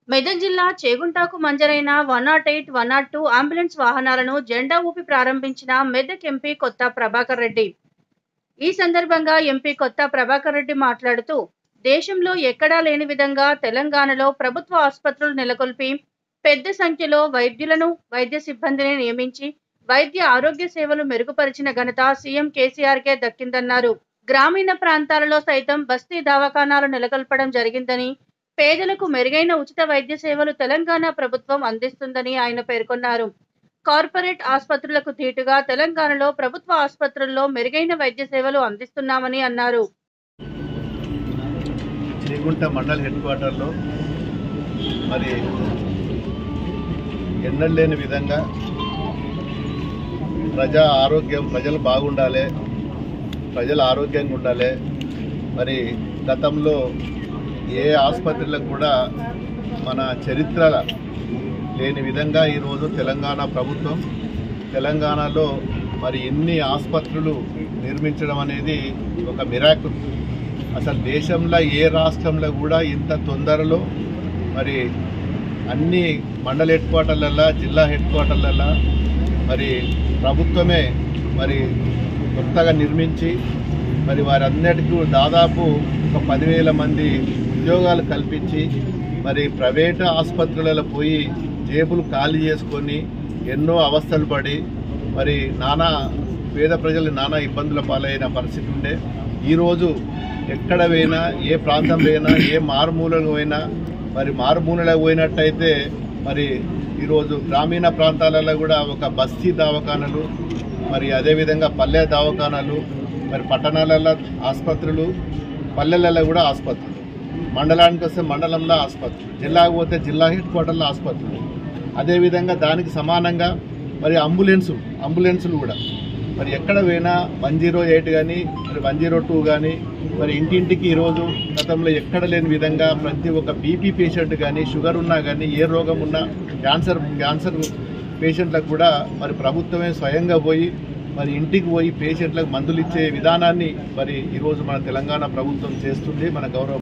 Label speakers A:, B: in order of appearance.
A: మెదక్ జిల్లా చేగుంటాకు మంజరైన one nought eight one nought two ambulance వాహనాలను జెండా ఊపి ప్రారంభించిన మెదక్ ఎంపీ కొత్త ప్రభాకర్ రెడ్డి ఈ సందర్భంగా ఎంపీ కొత్త ప్రభాకర్ రెడ్డి మాట్లాడుతూ దేశంలో ఎక్కడా లేని విధంగా తెలంగాణలో ప్రభుత్వ ఆసుపత్రులు నెలకొల్పి పెద్ద సంఖ్యలో వైద్యులను వైద్య సిబ్బందిని నియమించి వైద్య ఆరోగ్య సేవలు మెరుగుపరిచిన ఘనత సీఎం కేసీఆర్కే దక్కిందన్నారు గ్రామీణ ప్రాంతాలలో సైతం బస్తీ దవాఖానాలు నెలకొల్పడం జరిగిందని పేదలకు మెరుగైన ఉచిత వైద్య సేవలు తెలంగాణ ప్రభుత్వం అందిస్తుందని ఆయన పేర్కొన్నారు కార్పొరేట్ ఆసుపత్రులకు ధీటుగా తెలంగాణలో ప్రభుత్వ ఆసుపత్రుల్లో మెరుగైన వైద్య సేవలు అందిస్తున్నామని అన్నారు
B: చేగుంట మండల్ హెడ్ క్వార్టర్లో మరి ఎన్నడలేని విధంగా ప్రజా ఆరోగ్యం ప్రజలు బాగుండాలి ప్రజలు ఆరోగ్యంగా ఉండాలి మరి గతంలో ఏ ఆసుపత్రులకు కూడా మన చరిత్ర లేని విధంగా ఈరోజు తెలంగాణ ప్రభుత్వం తెలంగాణలో మరి ఎన్ని ఆసుపత్రులు నిర్మించడం అనేది ఒక మిరాకుల్ అసలు దేశంలో ఏ రాష్ట్రంలో కూడా ఇంత తొందరలో మరి అన్ని మండల హెడ్ క్వార్టర్లల్లో జిల్లా హెడ్ క్వార్టర్లల్లో మరి ప్రభుత్వమే మరి కొత్తగా నిర్మించి మరి వారందరికీ దాదాపు ఒక పదివేల మంది ఉద్యోగాలు కల్పించి మరి ప్రైవేటు ఆసుపత్రులలో పోయి జేబులు ఖాళీ చేసుకొని ఎన్నో అవస్థలు పడి మరి నానా పేద ప్రజలు నానా ఇబ్బందుల పాలైన పరిస్థితి ఉండే ఈరోజు ఎక్కడ పోయినా ఏ ప్రాంతం పోయినా ఏ మారుమూలకు పోయినా మరి మారుమూలలో పోయినట్టయితే మరి ఈరోజు గ్రామీణ ప్రాంతాలలో కూడా ఒక బస్తీ దవాఖానలు మరి అదేవిధంగా పల్లె దవాఖానాలు మరి పట్టణాలలో ఆసుపత్రులు పల్లెలలో కూడా ఆసుపత్రులు మండలానికి వస్తే మండలంలో ఆసుపత్రి జిల్లాకు పోతే జిల్లా హెడ్ క్వార్టర్లో ఆసుపత్రులు అదేవిధంగా దానికి సమానంగా మరి అంబులెన్సు అంబులెన్సులు కూడా మరి ఎక్కడ పోయినా వన్ జీరో ఎయిట్ కానీ మరి వన్ జీరో టూ కానీ మరి ఇంటింటికి ఈరోజు గతంలో ఎక్కడ లేని విధంగా ప్రతి ఒక్క బీపీ పేషెంట్ కానీ షుగర్ ఉన్నా కానీ ఏ రోగం ఉన్నా క్యాన్సర్ క్యాన్సర్ పేషెంట్లకు కూడా మరి ప్రభుత్వమే స్వయంగా పోయి మరి ఇంటికి పోయి పేషెంట్లకు మందులు ఇచ్చే విధానాన్ని మరి ఈరోజు మన తెలంగాణ ప్రభుత్వం చేస్తుంది మన గౌరవ